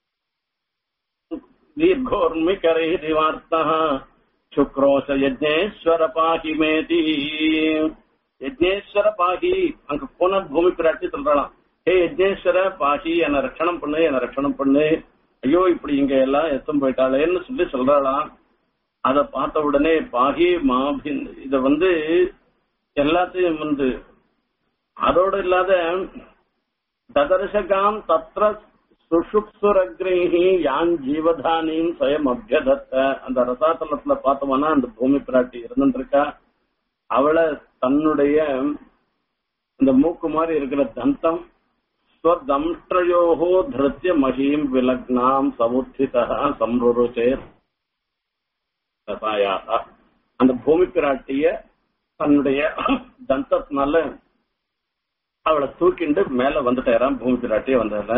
தீர்घोर्मिकरैरिवार्तः शुक्रोश யஜ்னேஸ்வர பாகி மேதி யஜ்னேஸ்வர பாகி அங்க போன பூமி பிராட்டி சொல்றாளாம் ஹே யஜ்னேஸ்வர பாகி என்ன ரட்சணம் பண்ணு என்ன ரட்சணம் பண்ணு ஐயோ இப்படி இங்க எல்லாம் எத்தம் போயிட்டாளேன்னு சொல்லி சொல்றாளாம் அத பார்த்த உடனே பாகி மாபின் இத வந்து எல்லாத்தையும் வந்து அதோட இல்லாத ததர்ஷகாம் தத்ர சுஷுப்சுரக்ரேஹி யான் ஜீவதானியும் சுயம் அபியதத்த அந்த ரசாத்தலத்துல பார்த்தோம்னா அந்த பூமி பிராட்டி இருந்துருக்கா அவளை தன்னுடைய இந்த மூக்கு மாதிரி இருக்கிற தந்தம் ஸ்வதம்ஷ்டயோகோ திருத்திய மகிம் விலக்னாம் சமுத்திதா சம்ருருச்சே ரசாயாக அந்த பூமி பிராட்டிய தன்னுடைய தந்தத்தினால அவளை தூக்கிண்டு மேல வந்துட்டாராம் பூமி பிராட்டிய வந்ததுல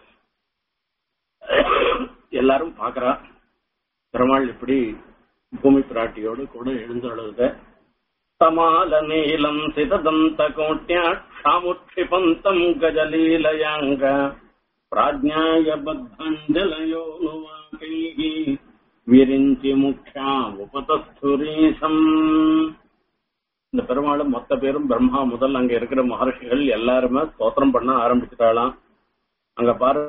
எல்லாரும் பாக்குறா பெருமாள் இப்படி பூமி பிராட்டியோடு கூட எழுந்தொழுத சமால நீலம் சிததந்த கோட்யாட்சாமுட்சிபந்தம் கஜலீலயாங்க பிராஜ்ஞாய பத்தாஞ்சலயோனுவாகைः விரிஞ்சி முக்ஷா உபதஸ்துரீசம் இந்த பெருமாள் மொத்த பேரும் பிரம்மா முதல் அங்க இருக்கிற மகர்ஷிகள் எல்லாருமே ஸ்தோத்திரம் பண்ண ஆரம்பிச்சுட்டாளாம் அங்க பாரு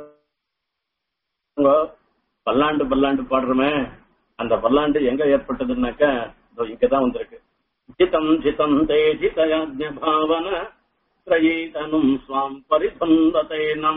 பல்லாண்டு பல்லாண்டு பாடுறோமே அந்த பல்லாண்டு எங்க ஏற்பட்டதுன்னாக்க இதோ இங்கதான் வந்திருக்கு ஜிதம் ஜிதம் தே ஜிதயாஜ்ய பாவன திரயீதனும் ஸ்வாம் பரிசந்ததே நம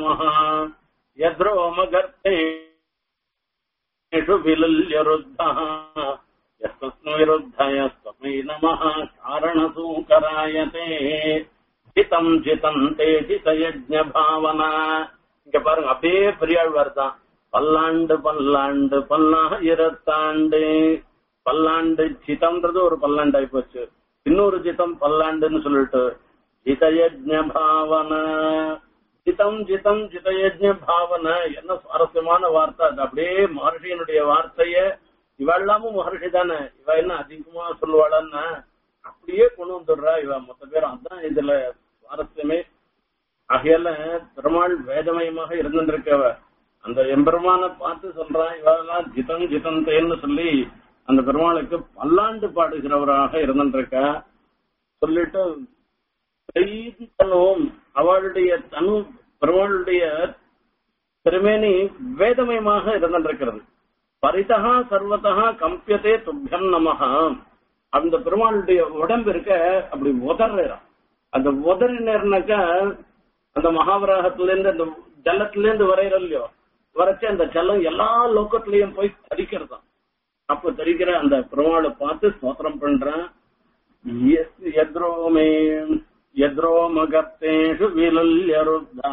யத்ரோமகர்த்தேஷு விலுல்ய ருத்தः यस्तस्मै रुद्धयस्तमै नमः कारणसूकरायते ஜிதம் ஜிதம் தே ஜிதயஜ்ஞ பாவனா இங்க பாருங்க அப்படியே பெரியாழ்வார் தான் பல்லாண்டு பல்லாண்டு பல்லாயிரத்தாண்டு பல்லாண்டு ஜிதம்ன்றது ஒரு பல்லாண்டு ஆகி போச்சு இன்னொரு ஜிதம் பல்லாண்டுன்னு சொல்லிட்டு ஜிதயஜ்ஞ பாவன ஜிதம் ஜிதம் ஜிதயஜ்ய பாவனை என்ன சுவாரஸ்யமான வார்த்தை அது அப்படியே மகர்ஷியனுடைய வார்த்தைய இவ எல்லாமும் மகர்ஷி தானே இவ என்ன அதிகமா சொல்லுவாளான்னா அப்படியே கொண்டு வந்துடுறா இவ மொத்த பேரும் அதான் இதுல சுவாரஸ்யமே ஆகையால பெருமாள் வேதமயமாக இருந்துருக்கவ அந்த எம்பெருமான பார்த்து சொல்றான் இவெல்லாம் ஜிதம் ஜிதந்தேன்னு சொல்லி அந்த பெருமாளுக்கு பல்லாண்டு பாடுகிறவராக இருந்துருக்க சொல்லிட்டு தனுவும் அவளுடைய தனு பெருமாளுடைய திருமேனி வேதமயமாக இருந்திருக்கிறது பரிதகா சர்வதா கம்பியதே துப்பியம் நமஹா அந்த பெருமாளுடைய உடம்பு இருக்க அப்படி உதறான் அந்த உதறினர்னாக்கா அந்த மகாவராகத்துல இருந்து அந்த ஜலத்துல இருந்து வரையிற இல்லையோ வரைச்சு அந்த ஜலம் எல்லா லோக்கத்திலையும் போய் தரிக்கிறதாம் அப்ப தரிக்கிற அந்த பெருமாளை பார்த்து ஸ்தோத்திரம் பண்றான் எத்ரோமே எத்ரோமகத்தேஷு விலுல்யருத்தா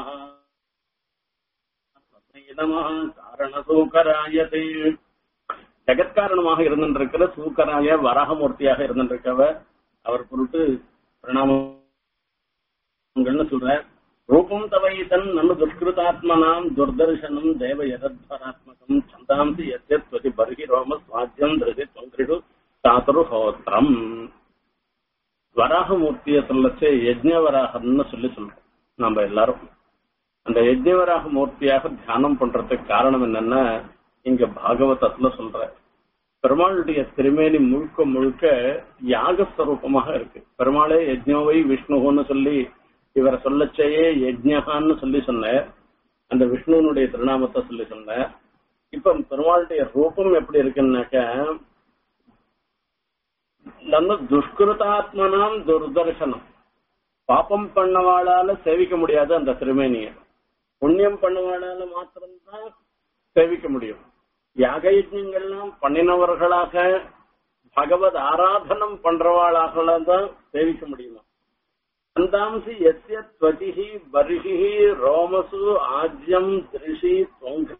காரண சூக்கராயதே ஜெகத்காரணமாக இருந்திருக்கிற சூக்கராய வராகமூர்த்தியாக இருந்திருக்கவ அவர் பொருட்டு பிரணாமங்கள்னு சொல்ற ரூபம் தவைதன் நன்னு துஷ்கிருதாத்மனாம் துர்தர்சனம் தேவ யதத்வராத்மகம் சந்தாம்சி எத்யத்வதி பர்ஹி ரோம சுவாத்தியம் திருதி தொங்கிடு சாதுருஹோத்திரம் வராகமூர்த்திய சொல்லச்சு யஜ்ஞவராகம்னு சொல்லி சொல்றோம் நம்ம எல்லாரும் அந்த யஜ்ஞவராக மூர்த்தியாக தியானம் பண்றதுக்கு காரணம் என்னன்னா இங்க பாகவதத்துல சொல்ற பெருமாளுடைய திருமேனி முழுக்க முழுக்க யாகஸ்வரூபமாக இருக்கு பெருமாளே யஜ்னோவை விஷ்ணுன்னு சொல்லி இவரை சொல்லச்சேயே யஜ்ஞகான்னு சொல்லி சொன்ன அந்த விஷ்ணுனுடைய திருநாமத்தை சொல்லி சொன்ன இப்ப பெருமாளுடைய ரூபம் எப்படி இருக்குன்னாக்க நம்ம துஷ்கிருதாத்மனாம் துர்தர்சனம் பாப்பம் பண்ணவாளால சேவிக்க முடியாது அந்த திருமேனிய புண்ணியம் பண்ணவாளால மாத்திரம்தான் சேவிக்க முடியும் யாக யஜ்யங்கள்லாம் பண்ணினவர்களாக பகவத் ஆராதனம் பண்றவாளாக தான் சேவிக்க முடியுமா அந்தாம்சி எஸ்ய துவதிஹி பரிஷி ரோமசு ஆஜ்யம் திருஷி தொங்கு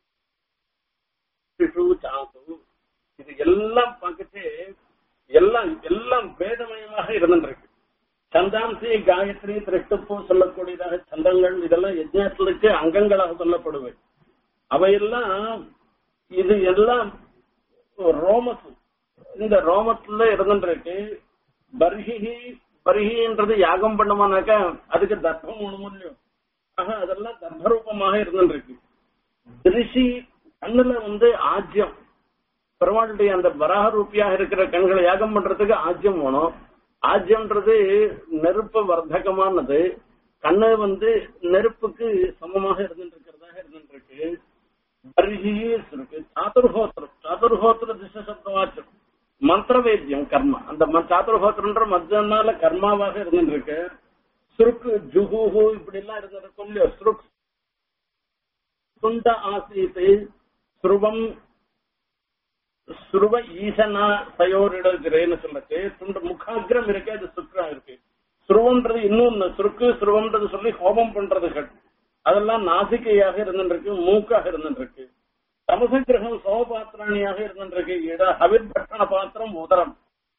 சாசு இது எல்லாம் பார்த்துட்டு எல்லாம் எல்லாம் வேதமயமாக இருந்துருக்கு சந்தாம்சி காயத்ரி திரட்டுப்பு சொல்லக்கூடியதாக சந்தங்கள் இதெல்லாம் யஜ்ஞத்துக்கு அங்கங்களாக சொல்லப்படுவது அவையெல்லாம் இது எல்லாம் ரோமசு இந்த ரோமத்துல இருந்துருக்கு பர்ஹிஹி பரிகின்றது யாகம் பண்ணுமானாக்கா அதுக்கு தர்ப்பம் ஒண்ணும் இல்லையோ ஆக அதெல்லாம் தர்ப்பரூபமாக இருந்துருக்கு திருஷி கண்ணுல வந்து ஆஜ்யம் பெருமாளுடைய அந்த வராக ரூபியாக இருக்கிற கண்களை யாகம் பண்றதுக்கு ஆஜ்யம் வேணும் ஆஜ்யம்ன்றது நெருப்பு வர்த்தகமானது கண்ணு வந்து நெருப்புக்கு சமமாக இருந்துட்டு இருக்கிறதாக இருந்துட்டு இருக்கு பரிகி இருக்கு சாதுர்ஹோத்திரம் சாதுர்ஹோத்திர திச சப்தவாச்சம் மந்திரவேத்தியம் கர்மா அந்த சாதுர்ஹோத்திரன்ற மத்தியனால கர்மாவாக இருந்துருக்கு சுருக்கு ஜுகுஹு இப்படி எல்லாம் இருந்திருக்கும் இல்லையோ சுருக் சுண்ட ஆசீத்து சுருவம் சுருவ ஈசனா தயோரிடுகிறேன்னு சொல்லச்சு துண்டு முகாகிரம் இருக்கு அது சுக்ரம் இருக்கு சுருவம்ன்றது இன்னொன்னு சுருக்கு சுருவம்ன்றது சொல்லி ஹோமம் பண்றதுகள் அதெல்லாம் நாசிகையாக இருந்துருக்கு மூக்காக இருந்துருக்கு தமச கிரகம் சோபாத்திராணியாக இருந்துருக்கு இட ஹவிர்பட்டண பாத்திரம் உதரம்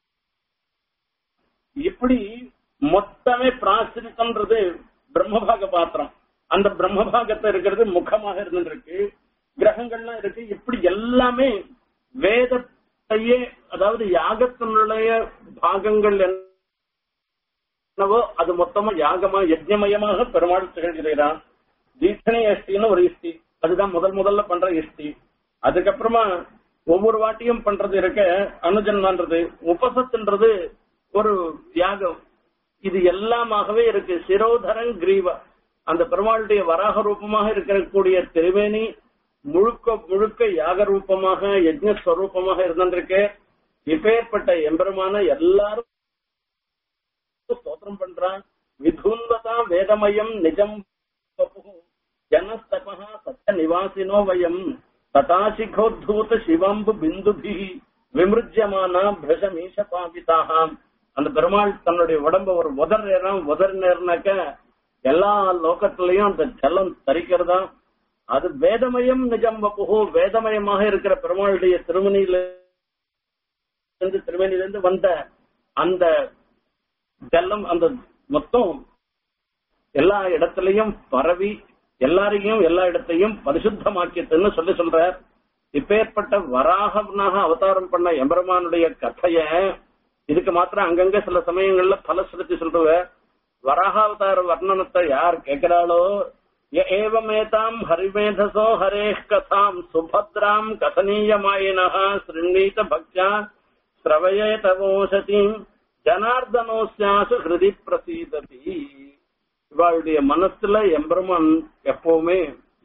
இப்படி மொத்தமே பிராசிரித்தம்ன்றது பிரம்மபாக பாத்திரம் அந்த பிரம்மபாகத்தை இருக்கிறது முகமாக இருந்துருக்கு கிரகங்கள்லாம் இருக்கு இப்படி எல்லாமே வேதத்தையே அதாவது யாகத்தினுடைய பாகங்கள் என்னவோ அது மொத்தமா யாகமா யஜ்ஞமயமாக பெருமாள் திகழ்கிறான் தீட்சணை இஷ்டின்னு ஒரு இஷ்டி அதுதான் முதல் முதல்ல பண்ற இஷ்டி அதுக்கப்புறமா ஒவ்வொரு வாட்டியும் பண்றது இருக்க அனுஜன்மான்றது உபசத்துன்றது ஒரு யாகம் இது எல்லாமாகவே இருக்கு சிரோதரன் கிரீவா அந்த பெருமாளுடைய வராக ரூபமாக இருக்கக்கூடிய திருவேணி முழுக்க முழுக்க யாக ரூபமாக யஜ்ஞ ஸ்வரூபமாக இருந்திருக்கு இப்பேற்பட்ட எம்பெருமான எல்லாரும் ஸ்தோத்திரம் பண்றான் விதுன்வதா வேதமயம் நிஜம் ஜனஸ்தபா சத்ய நிவாசினோ வயம் ததாசிகோத்தூத சிவம்பு பிந்துபி விமிருஜ்யமான பிரஷமீஷ பாபிதாக அந்த பெருமாள் தன்னுடைய உடம்ப ஒரு உதர் நேரம் உதர் நேரம்னாக்க எல்லா லோகத்திலையும் அந்த ஜலம் தரிக்கிறதா அது வேதமயம் நிஜம் வப்புகு வேதமயமாக இருக்கிற பெருமாளுடைய திருமணியில இருந்து திருமணியிலிருந்து வந்த அந்த ஜலம் அந்த மொத்தம் எல்லா இடத்துலயும் பரவி எல்லாரையும் எல்லா இடத்தையும் பரிசுத்தமாக்கியதுன்னு சொல்லி சொல்றார் இப்பேற்பட்ட வராகவனாக அவதாரம் பண்ண எம்பெருமானுடைய கதைய இதுக்கு மாத்திரம் அங்கங்க சில சமயங்கள்ல பலஸ்ருதி சொல்லுவ வராகாவதார வர்ணனத்தை யார் கேட்கிறாளோ ய ஏவமேதாம் ஹரிமேதசோ ஹரேஷ் கதாம் சுபத்ராம் கதனீயமாயினः சிருண்ணீத பக்தியா ஸ்ரவயேதவோசதிம் ஜனார்தனோஸ்யாசு ஹிருதி பிரசீததி இவாளுடைய மனசுல எம்பெருமான் எப்பவுமே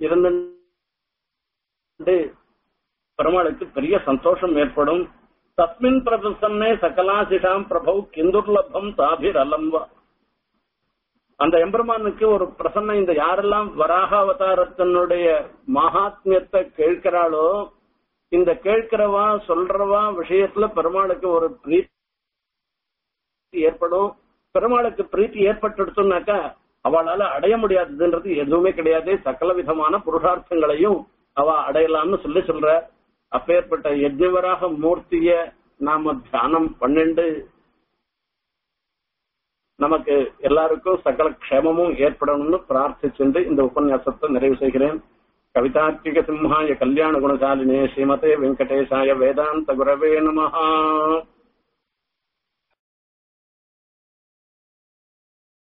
இருந்து பெருமாளுக்கு பெரிய சந்தோஷம் ஏற்படும் தஸ்மின் பிரபசன்னே சகலாசிஷாம் பிரபு கிந்துர்லபம் தாபிர் அலம்பா அந்த எம்பெருமானுக்கு ஒரு பிரசன்ன இந்த யாரெல்லாம் வராக அவதாரத்தினுடைய மகாத்மியத்தை கேட்கிறாளோ இந்த கேட்கிறவா சொல்றவா விஷயத்துல பெருமாளுக்கு ஒரு பிரீத்தி ஏற்படும் பெருமாளுக்கு பிரீத்தி ஏற்பட்டுடுச்சுனாக்கா அவளால அடைய முடியாததுன்றது எதுவுமே கிடையாது சகல விதமான புருஷார்த்தங்களையும் அவ அடையலாம்னு சொல்லி சொல்ற அப்பேற்பட்ட யஜ்ஞவராக மூர்த்திய நாம தியானம் பன்னெண்டு நமக்கு எல்லாருக்கும் சகல க்ஷேமமும் ஏற்படணும்னு பிரார்த்திச்சுண்டு இந்த உபன்யாசத்தை நிறைவு செய்கிறேன் கவிதார்த்திக சிம்ஹாய கல்யாண குணசாலினே ஸ்ரீமதே வெங்கடேசாய வேதாந்த குரவே நமஹா